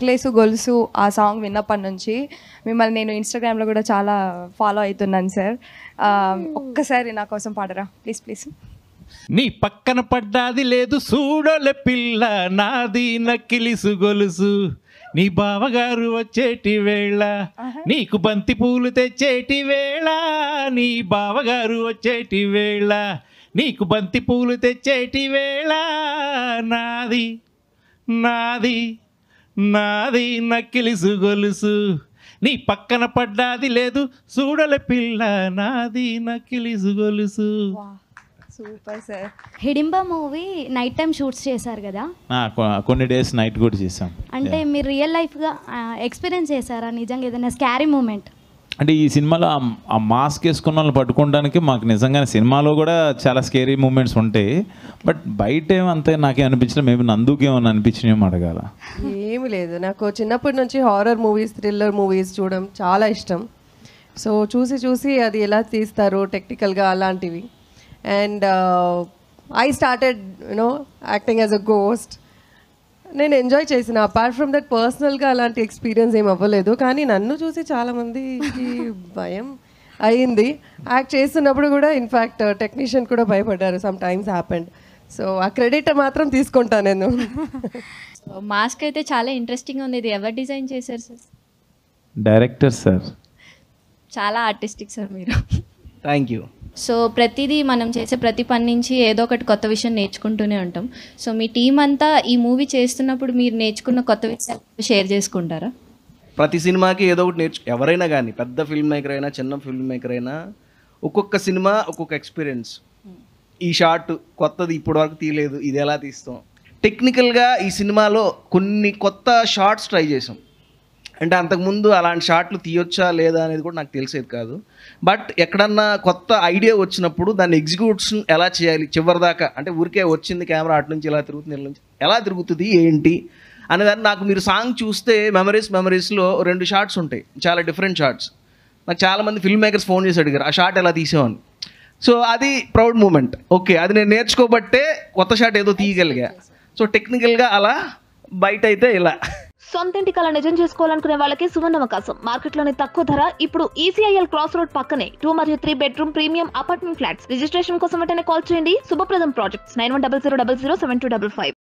necklace గొలుసు ఆ song విన్నప్పటి నుంచి మిమ్మల్ని నేను ఇన్స్టాగ్రామ్లో కూడా చాలా ఫాలో అవుతున్నాను సార్ ఆ, ఒక్కసారి నా కోసం పాడరా ప్లీజ్ ప్లీజ్ నీ పక్కన పడ్డాది లేదు చూడలే పిల్ల నాది నక్కిలిసు గొలుసు నీ బావగారు వచ్చేటి వేళ నీకు బంతి పూలు తెచ్చేటి వేళ నీ బావగారు వచ్చేటి వేళ నీకు బంతి పూలు తెచ్చేటి వేళ నాది నాది నాది నక్కిలిసు గొలుసు నీ పక్కన పడ్డాది లేదు చూడలే పిల్ల నాది నక్కిలిసు గొలుసు super sir Hidimba movie night time shoots చేశారు కదా ఆ, కొ- కొన్ని డేస్ నైట్ కూడా చేసాం అంటే మీరు రియల్ లైఫ్గా ఎక్స్పీరియన్స్ చేశారా నిజంగా ఏదైనా స్కారీ మూమెంట్ అంటే ఈ సినిమాలో ఆ- ఆ మాస్క్ వేసుకున్న వాళ్ళని పట్టుకోవడానికి మాకు నిజంగానే సినిమాలో కూడా చాలా స్కేరీ మూమెంట్స్ ఉంటాయి బట్ బయట ఏమంతే నాకేం అనిపించలేదు మేబీ నందుకు ఏమన్నా అనిపించినేమో అడగాల ఏమి లేదు నాకు చిన్నప్పటి నుంచి హారర్ మూవీస్ థ్రిల్లర్ మూవీస్ చూడడం చాలా ఇష్టం సో చూసి చూసి అది ఎలా తీస్తారు టెక్నికల్గా అలాంటివి and I started you know acting as a ghost నేను ఎంజాయ్ చేసిన అపార్ట్ ఫ్రమ్ దట్ పర్సనల్గా అలాంటి ఎక్స్పీరియన్స్ ఏం అవ్వలేదు కానీ నన్ను చూసి చాలామందికి భయం అయింది యాక్ట్ చేస్తున్నప్పుడు కూడా ఇన్ఫ్యాక్ట్ టెక్నీషియన్ కూడా భయపడ్డారు సమ్ టైమ్స్ హ్యాపెండ్ సో ఆ క్రెడిట్ మాత్రం తీసుకుంటాను నేను మాస్క్ అయితే చాలా ఇంట్రెస్టింగ్ ఉంది ఇది ఎవరు డిజైన్ చేశారు సార్ డైరెక్టర్ సార్ చాలా ఆర్టిస్టిక్ సార్ మీరు థ్యాంక్ యూ సో ప్రతిదీ మనం చేసే ప్రతి పని నుంచి ఏదో ఒకటి కొత్త విషయం నేర్చుకుంటూనే ఉంటాం సో మీ టీం అంతా ఈ మూవీ చేస్తున్నప్పుడు మీరు నేర్చుకున్న కొత్త విషయాలు షేర్ చేసుకుంటారా ప్రతి సినిమాకి ఏదో ఒకటి నేర్చు ఎవరైనా కానీ పెద్ద ఫిల్మ్ మేకర్ అయినా చిన్న ఫిల్మ్ మేకర్ అయినా ఒక్కొక్క సినిమా ఒక్కొక్క ఎక్స్పీరియన్స్ ఈ షార్ట్ కొత్తది ఇప్పటి వరకు తీయలేదు ఇది ఎలా తీస్తాం టెక్నికల్గా ఈ సినిమాలో కొన్ని కొత్త షార్ట్స్ ట్రై చేసాం అంటే అంతకుముందు అలాంటి షాట్లు తీయొచ్చా లేదా అనేది కూడా నాకు తెలిసేది కాదు బట్ ఎక్కడన్నా కొత్త ఐడియా వచ్చినప్పుడు దాన్ని ఎగ్జిక్యూషన్ ఎలా చేయాలి చివరిదాకా అంటే ఊరికే వచ్చింది కెమెరా అటు నుంచి ఇలా తిరుగుతుంది ఇలా నుంచి ఎలా తిరుగుతుంది ఏంటి అనేదాన్ని నాకు మీరు సాంగ్ చూస్తే మెమరీస్ మెమరీస్లో రెండు షార్ట్స్ ఉంటాయి చాలా డిఫరెంట్ షార్ట్స్ నాకు చాలామంది ఫిల్మ్ మేకర్స్ ఫోన్ చేసి అడిగారు ఆ షార్ట్ ఎలా తీసామని సో అది ప్రౌడ్ మూమెంట్ ఓకే అది నేను నేర్చుకోబట్టే కొత్త షాట్ ఏదో తీయగలిగా సో టెక్నికల్గా అలా బయట అయితే ఇలా సొంతింటి కళ నిజం చేసుకోవాలనుకునే వాళ్ళకి సువర్ణ అవకాశం మార్కెట్లోని తక్కువ ధర ఇప్పుడు ఈసీఐఎల్ క్రాస్ రోడ్ పక్కనే టూ మరియు three bedroom premium apartment flats registration కోసం వెంటనే కాల్ చేయండి Shubhapradam projects nine one double zero double zero seven two double five